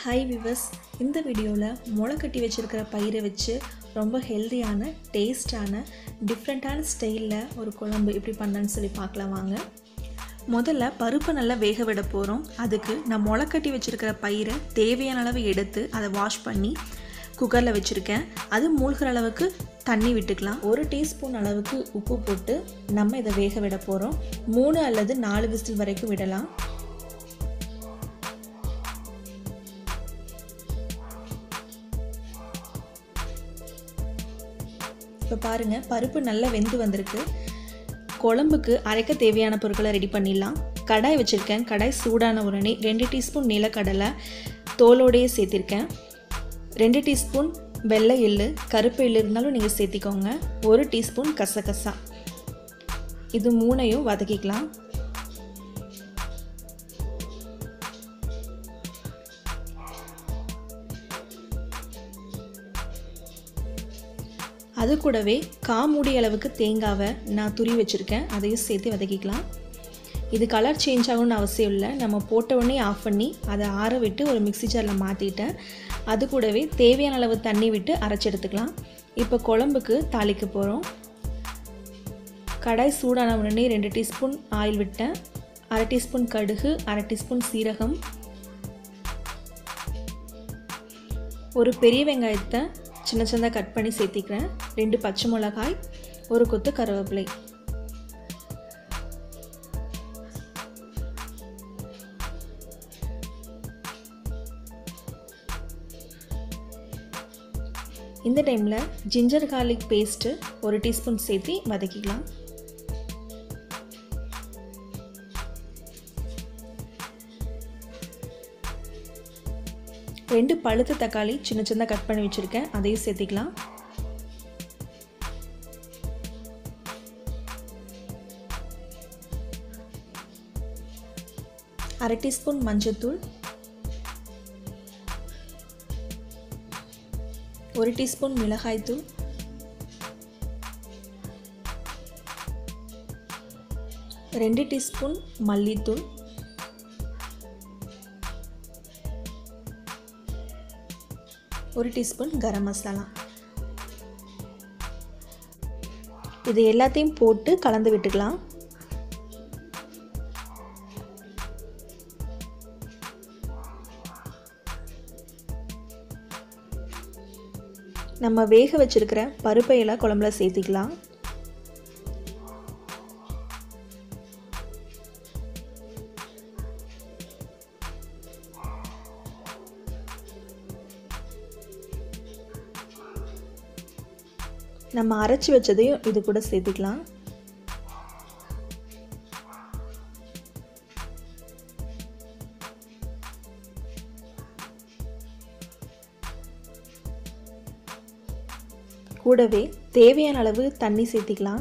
hi விவஸ் இந்த வீடியோவில் முளை கட்டி வச்சுருக்கிற பயிரை வச்சு ரொம்ப ஹெல்தியான டேஸ்டான டிஃப்ரெண்ட்டான ஸ்டைலில் ஒரு குழம்பு எப்படி பண்ணேன்னு சொல்லி பார்க்கலாம் வாங்க முதல்ல பருப்பை நல்லா வேக விட போகிறோம் அதுக்கு நான் முளை கட்டி வச்சுருக்கிற பயிரை தேவையான அளவு எடுத்து அதை வாஷ் பண்ணி குக்கரில் வச்சுருக்கேன் அது மூழ்கிற அளவுக்கு தண்ணி விட்டுக்கலாம் ஒரு டீஸ்பூன் அளவுக்கு உப்பு போட்டு நம்ம இதை வேக விட போகிறோம் மூணு அல்லது நாலு விசில் வரைக்கும் விடலாம் இப்போ பாருங்கள் பருப்பு நல்லா வெந்து வந்திருக்கு குழம்புக்கு அரைக்க தேவையான பொருட்களை ரெடி பண்ணிடலாம் கடாய் வச்சுருக்கேன் கடாய் சூடான உடனே ரெண்டு டீஸ்பூன் நிலக்கடலை தோலோடையே சேர்த்திருக்கேன் ரெண்டு டீஸ்பூன் வெள்ளை எள்ளு கருப்பு எள்ளு இருந்தாலும் நீங்கள் சேர்த்திக்கோங்க ஒரு டீஸ்பூன் கசகசா இது மூணையும் வதக்கிக்கலாம் அது கூடவே காமூடி அளவுக்கு தேங்காவை நான் துரி வச்சுருக்கேன் அதையும் சேர்த்து வதக்கிக்கலாம் இது கலர் சேஞ்ச் ஆகணும்னு அவசியம் இல்லை நம்ம போட்ட உடனே ஆஃப் பண்ணி அதை ஆற விட்டு ஒரு மிக்சி ஜாரில் மாற்றிட்டேன் அது கூடவே தேவையான அளவு தண்ணி விட்டு அரைச்சி எடுத்துக்கலாம் இப்போ குழம்புக்கு தாளிக்க போகிறோம் கடாய் சூடான உடனே ரெண்டு டீஸ்பூன் ஆயில் விட்டேன் அரை டீஸ்பூன் கடுகு அரை டீஸ்பூன் சீரகம் ஒரு பெரிய வெங்காயத்தை சின்ன சின்னதாக கட் பண்ணி சேர்த்திக்கிறேன் ரெண்டு பச்சை மிளகாய் ஒரு கொத்து கருவேப்பிலை இந்த டைமில் ஜிஞ்சர் கார்லிக் பேஸ்ட்டு ஒரு டீஸ்பூன் சேர்த்து வதக்கிக்கலாம் ரெண்டு பழுத்த தக்காளி சின்ன சின்ன கட் பண்ணி வச்சுருக்கேன் அதையும் சேர்த்திக்கலாம் அரை டீஸ்பூன் மஞ்சத்தூள் ஒரு டீஸ்பூன் மிளகாய்த்தூள் ரெண்டு டீஸ்பூன் மல்லித்தூள் ஒரு டீஸ்பூன் கரம் மசாலா இது எல்லாத்தையும் போட்டு கலந்து விட்டுக்கலாம் நம்ம வேக வச்சுருக்கிற பருப்பையெல்லாம் குழம்புல சேர்த்திக்கலாம் நம்ம அரைச்சி வச்சதையும் இது கூட சேர்த்துக்கலாம் கூடவே தேவையான அளவு தண்ணி சேர்த்திக்கலாம்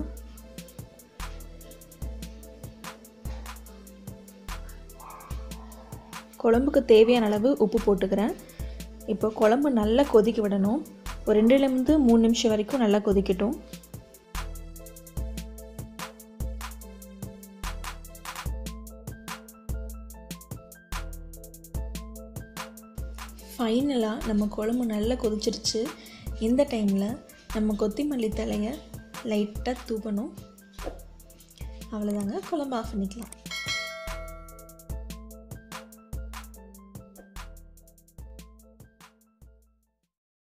குழம்புக்கு தேவையான அளவு உப்பு போட்டுக்கிறேன் இப்போ குழம்பு நல்லா கொதிக்க விடணும் ஒரு ரெண்டுலேருந்து மூணு நிமிஷம் வரைக்கும் நல்லா கொதிக்கட்டும் ஃபைனலாக நம்ம குழம்பு நல்லா கொதிச்சிருச்சு இந்த டைமில் நம்ம கொத்திமல்லி தலையை லைட்டாக தூவணும் அவ்வளோதாங்க குழம்பு ஆஃப் பண்ணிக்கலாம்